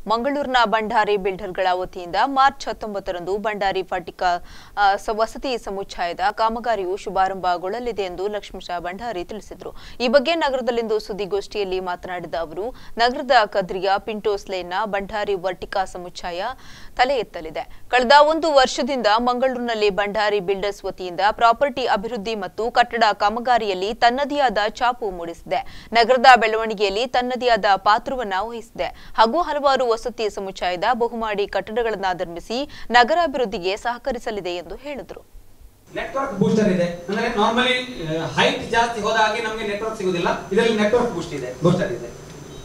ಮಂಗಳೂರಿನ ಭಂಡಾರಿ ಬಿಲ್ಡರ್ಗಳ ವತಿಯಿಂದ ಮಾರ್ಚ್ ಹತ್ತೊಂಬತ್ತರಂದು ಭಂಡಾರಿ ಪಟ್ಟಿಕ ಆ, ಸ- ವಸತಿ ಸಮುಚ್ಚಯದ ಕಾಮಗಾರಿಯು ಶುಭಾರಂಭಗೊಳ್ಳಲಿದೆ ಎಂದು ಲಕ್ಷ್ಮೀಶ ಭಂಡಾರಿ ತಿಳಿಸಿದರು ಈ ಬಗ್ಗೆ ನಗರದಲ್ಲಿಂದು ಸುದ್ದಿಗೋಷ್ಠಿಯಲ್ಲಿ ಮಾತನಾಡಿದ ಅವರು ನಗರದ ಕದ್ರಿಯ ಪಿಂಟೋಸ್ ಲೇನ್ನ ಭಂಡಾರಿ ವರ್ಟಿಕಾ ಸಮುಚ್ಚಯ ತಲೆ ಎತ್ತಲಿದೆ ಕಳೆದ ಒಂದು ವರ್ಷದಿಂದ ಮಂಗಳೂರಿನಲ್ಲಿ ಭಂಡಾರಿ ಬಿಲ್ಡರ್ಸ್ ವತಿಯಿಂದ ಪ್ರಾಪರ್ಟಿ ಅಭಿವೃದ್ಧಿ ಮತ್ತು ಕಟ್ಟಡ ಕಾಮಗಾರಿಯಲ್ಲಿ ತನ್ನದೇ ಆದ ಛಾಪು ಮೂಡಿಸಿದೆ ನಗರದ ಬೆಳವಣಿಗೆಯಲ್ಲಿ ತನ್ನದೇ ಆದ ಪಾತ್ರವನ್ನ ವಹಿಸಿದೆ ಹಾಗೂ ಹಲವಾರು ವಸತಿ ಸಮುಚ್ಚಯದ ಬಹುಮಾಡಿ ಕಟ್ಟಡಗಳನ್ನು ನಿರ್ಮಿಸಿ ನಗರಾಭಿವೃದ್ಧಿಗೆ ಸಹಕರಿಸಲಿದೆ ಎಂದು ಹೇಳಿದರು ನೆಟ್ವರ್ಕ್ ಬೂಸ್ಟರ್ ಇದೆ ಅಂದ್ರೆ ನಾರ್ಮಲಿ ಹೈಟ್ ಜಾಸ್ತಿ ಹೋದ ಹಾಗೆ ನಮಗೆ ನೆಟ್ವರ್ಕ್ ಸಿಗುದಿಲ್ಲ ಇದರಲ್ಲಿ ನೆಟ್ವರ್ಕ್ ಬೂಸ್ಟ್ ಇದೆ ಬೂಸ್ಟರ್ ಇದೆ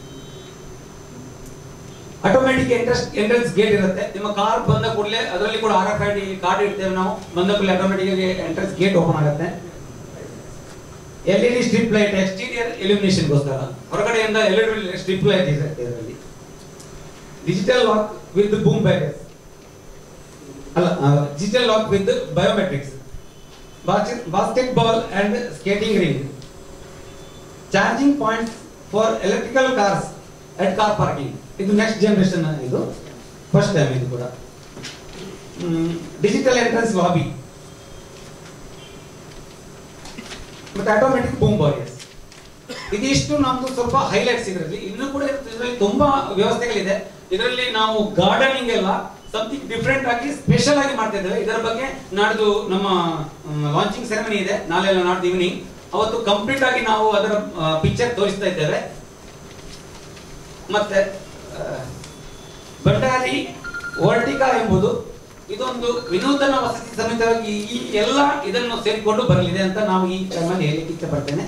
ಆಟೋಮೆಟಿಕ್ ಎಂಟ್ರೆಸ್ಟ್ ಎಂಟ್ರೆನ್ಸ್ ಗೇಟ್ ಇರುತ್ತೆ ನಿಮ್ಮ ಕಾರ್ ಬಂದ ಕೂಡಲೇ ಅದರಲ್ಲಿ ಕೂಡ R F I D card ಇಡ್ತೇವೆ ನಾವು ಬಂದ ಕೂಡಲೇ ಆಟೋಮೆಟಿಕ್ ಆಗಿ ಎಂಟ್ರೆನ್ಸ್ ಗೇಟ್ ಓಪನ್ ಆಗುತ್ತೆ L E D strip light exterior ಗೋಸ್ಕರ ಹೊರಗಡೆಯಿಂದ L E D strip light ಇದೆ ಇದರಲ್ಲಿ digital lock with boom barriers ಅಲ್ಲ digital lock with biometrics basketball and skating ring charging point for electrical cars at car parking ಇದು next generation ಇದು first time ಇದು ಕೂಡ digital entrance lobby ಮತ್ತೆ automatic boom barriers ಇದಿಷ್ಟು ನಮ್ದು ಸ್ವಲ್ಪ highlights ಇದರಲ್ಲಿ ಇನ್ನು ಕೂಡ ಇದರಲ್ಲಿ ತುಂಬಾ ವ್ಯವಸ್ಥೆಗಳಿದೆ ಇದರಲ್ಲಿ ನಾವು ಗಾರ್ಡನಿಂಗ್ ಎಲ್ಲ ಸಮಥಿಂಗ್ ಡಿಫ್ರೆಂಟ್ ಆಗಿ ಸ್ಪೆಷಲ್ ಆಗಿ ಮಾಡ್ತಾ ಇದ್ದೇವೆ ಇದರ ಬಗ್ಗೆ ನಾಡ್ದು ನಮ್ಮ ಲಾಂಚಿಂಗ್ ಸೆರೆಮನಿ ಇದೆ ನಾಳೆ ಎಲ್ಲ ನಾಡ್ದು ಈವ್ನಿಂಗ್ ಅವತ್ತು ಕಂಪ್ಲೀಟ್ ಆಗಿ ನಾವು ಅದರ ಪಿಕ್ಚರ್ ತೋರಿಸ್ತಾ ಇದ್ದೇವೆ ಮತ್ತೆ ಆ, ಭಂಡಾರಿ ವರ್ಟಿಕಾ ಎಂಬುದು ಇದೊಂದು ವಿನೂತನ ವಸತಿ ಸಮೇತವಾಗಿ ಈ ಎಲ್ಲ ಇದನ್ನು ಸೇರಿಕೊಂಡು ಬರಲಿದೆ ಅಂತ ನಾವು ಈ ಟೈಮಲ್ಲಿ ಹೇಳಲಿಕ್ಕೆ ಇಷ್ಟಪಡ್ತೇನೆ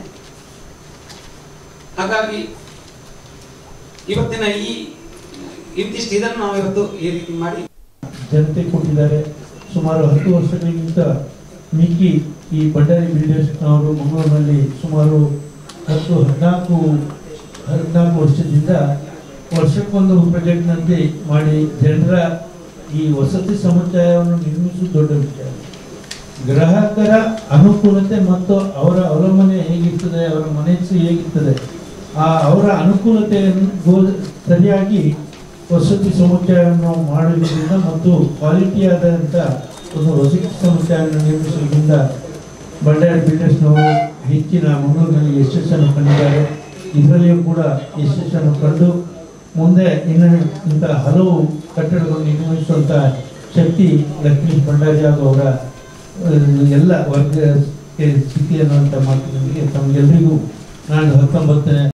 ಹಾಗಾಗಿ ಇವತ್ತಿನ ಈ ಇಂತಿಷ್ಟು ಇದನ್ನು ನಾವು ಇವತ್ತು ಈ ರೀತಿ ಮಾಡಿ ಜನತೆ ಕೊಟ್ಟಿದ್ದಾರೆ ಸುಮಾರು ಹತ್ತು ವರ್ಷಗಳಿಗಿಂತ ಮಿಕ್ಕಿ ಈ ಭಂಡಾರಿ ಬಿಲ್ಡರ್ಸ್ ಅವರು ಮಂಗಳೂರಿನಲ್ಲಿ ಸುಮಾರು ಹತ್ತು ಹದಿನಾಲ್ಕು ಹದಿನಾಲ್ಕು ವರ್ಷದಿಂದ ವರ್ಷಕ್ಕೊಂದು ಪ್ರಾಜೆಕ್ಟ್ನಂತೆ ಮಾಡಿ ಜನರ ಈ ವಸತಿ ಸಮುದಾಯವನ್ನು ನಿರ್ಮಿಸುವುದು ದೊಡ್ಡ ವಿಷಯ ಗ್ರಾಹಕರ ಅನುಕೂಲತೆ ಮತ್ತು ಅವರ ಅವಲಂಬನೆ ಹೇಗಿರ್ತದೆ ಅವರ ಮನಸ್ಸು ಹೇಗಿರ್ತದೆ ಆ ಅವರ ಅನುಕೂಲತೆಯನ್ನು ಗೋ- ಸರಿಯಾಗಿ ವಸತಿ ಸಮುಚ್ಚಯವನ್ನು ಮಾಡುವುದರಿಂದ ಮತ್ತು ಕ್ವಾಲಿಟಿಯಾದಂಥ ಒಂದು ವಸತಿ ಸಮುಚ್ಚಯವನ್ನು ನಿರ್ಮಿಸುವುದರಿಂದ ಬಳ್ಳಾರಿ ಬಿಲ್ಡರ್ಸ್ನವರು ಹೆಚ್ಚಿನ ಮಂಗಳೂರಿನಲ್ಲಿ ಯಶಸ್ಸನ್ನು ಕಂಡಿದ್ದಾರೆ ಇದರಲ್ಲಿಯೂ ಕೂಡ ಯಶಸ್ಸನ್ನು ಕಂಡು ಮುಂದೆ ಇನ್ನು ಇಂಥ ಹಲವು ಕಟ್ಟಡಗಳನ್ನು ನಿರ್ಮಿಸುವಂಥ ಶಕ್ತಿ ಲಕ್ಷ್ಮೀಶ್ ಭಂಡಾರಿ ಹಾಗೂ ಅವರ ಅಹ್, ಎಲ್ಲ ವರ್ಗ ಸ್ಥಿತಿ ಅನ್ನುವಂಥ ಮಾತಿನೊಂದಿಗೆ ತಮಗೆಲ್ಲರಿಗೂ ನಾನು ಹತ್ತೊಂಬತ್ತನೇ